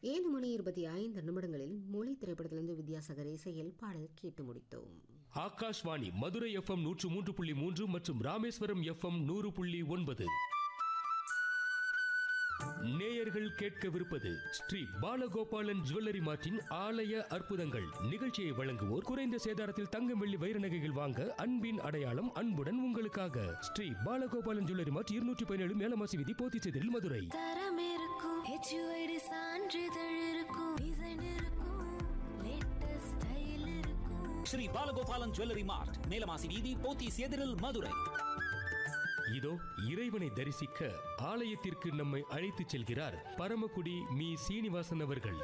ஏழு மணி இருபத்தி ஐந்து நிமிடங்களில் மொழி திரைப்படத்திலிருந்து வித்யாசாகர் இசையில் பாடல் கேட்டு முடித்தோம் ஆகாஷ்வாணி மதுரை எஃப்எம் நூற்று மூன்று புள்ளி மூன்று மற்றும் ராமேஸ்வரம் எஃப்எம் நூறு புள்ளி ஒன்பது நேயர்கள் கேட்கவிருப்பது ஸ்ரீ பாலகோபாலன் ஜுவல்லரி மார்ட்டின் ஆலய அற்புதங்கள் நிகழ்ச்சியை வழங்குவோர் குறைந்த சேதாரத்தில் தங்கம் வெள்ளி வைர நகைகள் வாங்க அன்பின் அடையாளம் அன்புடன் உங்களுக்காக ஸ்ரீ பாலகோபாலன் ஜுவல்லரி மார்ட் இருநூற்றி பதினேழு மேலமாசி விதி போத்திச்செதில் மதுரை தரம் இருக்கும் ஹெச்யூஐடி சான்றிதழ் இருக்கும் டிசைன் இருக்கும் லேட்டஸ்ட் ஸ்டைல் இருக்கும் ஸ்ரீ பாலகோபாலன் ஜுவல்லரி மார்ட் மேலமாசி வீதி போத்தீஸ் எதிரில் மதுரை இதோ இறைவனை தரிசிக்க ஆலயத்திற்கு நம்மை அழைத்துச் செல்கிறார் பரமக்குடி மீ சீனிவாசன் அவர்கள்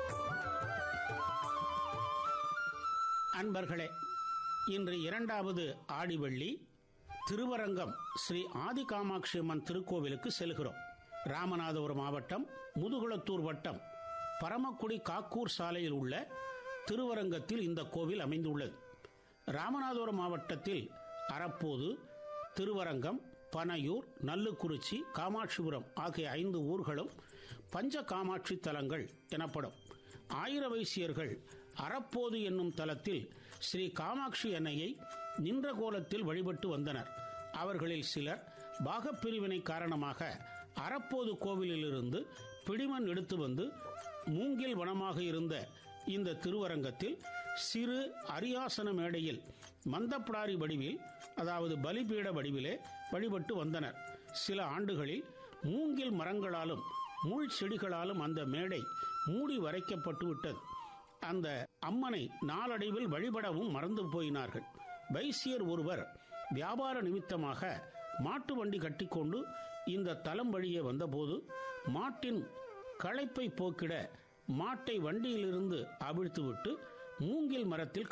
அன்பர்களே இன்று இரண்டாவது ஆடிவள்ளி திருவரங்கம் ஸ்ரீ ஆதி காமாட்சி அம்மன் திருக்கோவிலுக்கு செல்கிறோம் ராமநாதபுரம் மாவட்டம் முதுகுளத்தூர் வட்டம் பரமக்குடி காக்கூர் சாலையில் உள்ள திருவரங்கத்தில் இந்த கோவில் அமைந்துள்ளது ராமநாதபுரம் மாவட்டத்தில் அறப்போது திருவரங்கம் பனையூர் நல்லுக்குறிச்சி காமாட்சிபுரம் ஆகிய ஐந்து ஊர்களும் பஞ்ச காமாட்சி தலங்கள் எனப்படும் ஆயிர வைசியர்கள் அறப்போது என்னும் தலத்தில் ஸ்ரீ காமாட்சி அன்னையை நின்ற கோலத்தில் வழிபட்டு வந்தனர் அவர்களில் சிலர் பாகப்பிரிவினை காரணமாக அறப்போது கோவிலிலிருந்து பிடிமண் எடுத்து வந்து மூங்கில் வனமாக இருந்த இந்த திருவரங்கத்தில் சிறு அரியாசன மேடையில் மந்தப்படாரி வடிவில் அதாவது பலிபீட வடிவிலே வழிபட்டு வந்தனர் சில ஆண்டுகளில் மூங்கில் மரங்களாலும் முள் செடிகளாலும் அந்த மேடை மூடி வரைக்கப்பட்டு விட்டது அந்த அம்மனை நாளடைவில் வழிபடவும் மறந்து போயினார்கள் வைசியர் ஒருவர் வியாபார நிமித்தமாக மாட்டு வண்டி கட்டிக்கொண்டு இந்த தலம் வழியே வந்தபோது மாட்டின் களைப்பை போக்கிட மாட்டை வண்டியிலிருந்து அவிழ்த்துவிட்டு மூங்கில் மரத்தில்